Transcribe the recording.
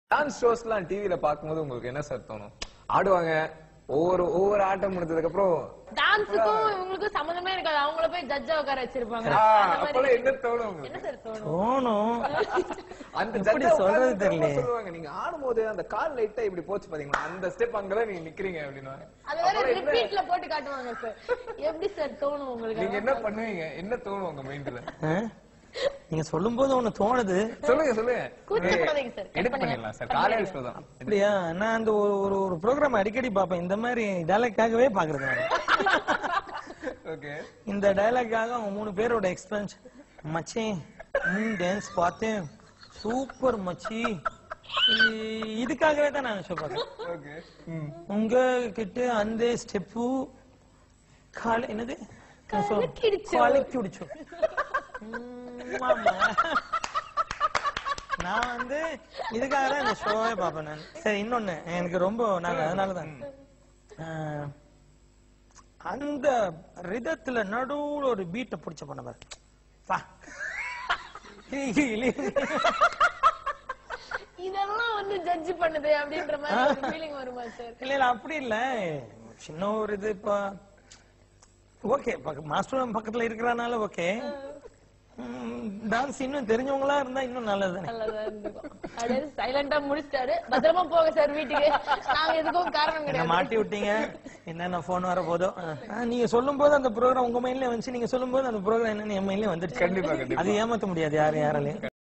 Dance ஷோஸ்லாம் டிவில பாக்கும்போது உங்களுக்கு என்ன சார் தோணும் ஆடுவாங்க ஒவ்வொரு ஒவ்வொரு ஆட்டம் முடிஞ்சதுக்கு அப்புறம் டான்ஸுக்கும் இவங்களுக்கும் சம்மந்தமே இருக்காது அவங்கள போய் ஜட்ஜா உட்கார வச்சிருப்பாங்க ஆ, அந்த மாதிரி அப்பெல்லாம் என்ன தோணும் உங்களுக்கு என்ன சார் தோணும் தோணும் அந்த எப்படி ஜட்ஜா சொல்றது உட்கார்ந்து தெரியலையே. சொல்லுவாங்க நீங்க ஆடும்போது அந்த கால் லைட்டா இப்படி போச்சு பாத்தீங்களா அந்த ஸ்டெப் அங்கதான் நீங்க நிக்கிறீங்க அப்படின்னு அது வேற ரிப்பீட்ல போட்டு காட்டுவாங்க சார் எப்படி சார் தோணும் உங்களுக்கு நீங்க என்ன பண்ணுவீங்க என்ன தோணும் உங்க மைண்ட்ல ஆ? நீங்க சொல்லும் போது ஒண்ணு தோணுது சொல்லுங்க சொல்லுங்க கூச்சப்படாதீங்க சார் எடிட் பண்ணிடலாம் சார் காலையில ஷோ தான் அப்படியா நான் அந்த ஒரு ஒரு ஒரு ப்ரோக்ராம் அடிக்கடி பார்ப்பேன் இந்த மாதிரி டயலாக்காகவே பாக்குறது நான். ஓகே இந்த டயலாக்காக அவங்க மூணு பேரோட எக்ஸ்பென்ஸ் மச்சி டான்ஸ் பார்த்தேன் சூப்பர் மச்சி இ- இதுக்காகவே தான் நான் ஷோ பார்க்கறேன் ஓகே உங்க கிட்ட அந்த ஸ்டெப்பு கால என்னது கலக்கிடுச்சு. கலக்கிடுச்சு. ம், ஆமா. நான் வந்து இதுக்காக தான் இந்த ஷோவே பார்ப்பேன் நான் சரி இன்னொன்னு எனக்கு ரொம்ப நாங்க அதனாலதான் ஆஹ், அந்த ரிதத்துல நடுவுல ஒரு பீட்டை பிடிச்ச பண்ண பாரு வா. இதெல்லாம் வந்து ஜட்ஜ் பண்ணுது அப்படின்ற மாதிரி ஒரு ஃபீலிங் வருமா சார் இல்ல இல்ல அப்படி இல்ல சின்ன ஒரு இது இப்ப ஓகே மாஸ்டர் பக்கத்துல இருக்கிறனால ஓகே டான்ஸ் இன்னும் தெரிஞ்சவங்களா இருந்தா இன்னும் நல்லது தானே நல்லதா இருந்துக்கும் அப்படியே சைலண்டா முடிச்சிட்டாரு பத்திரமா போக சார் வீட்டுக்கு நாங்க எதுக்கும் காரணம் என்ன கிடையாது மாட்டி விட்டீங்க என்னென்ன போன் வர போதோ ஆ, நீங்க சொல்லும் போது அந்த ப்ரோக்ராம் உங்க மைண்ட்ல வந்துச்சு நீங்க சொல்லும் போது அந்த ப்ரோக்ராம் என்னன்னு என் மைண்ட்ல வந்துருச்சு கண்டிப்பா, கண்டிப்பா. அது ஏமாத்த முடியாது யாரும் யாராலையும்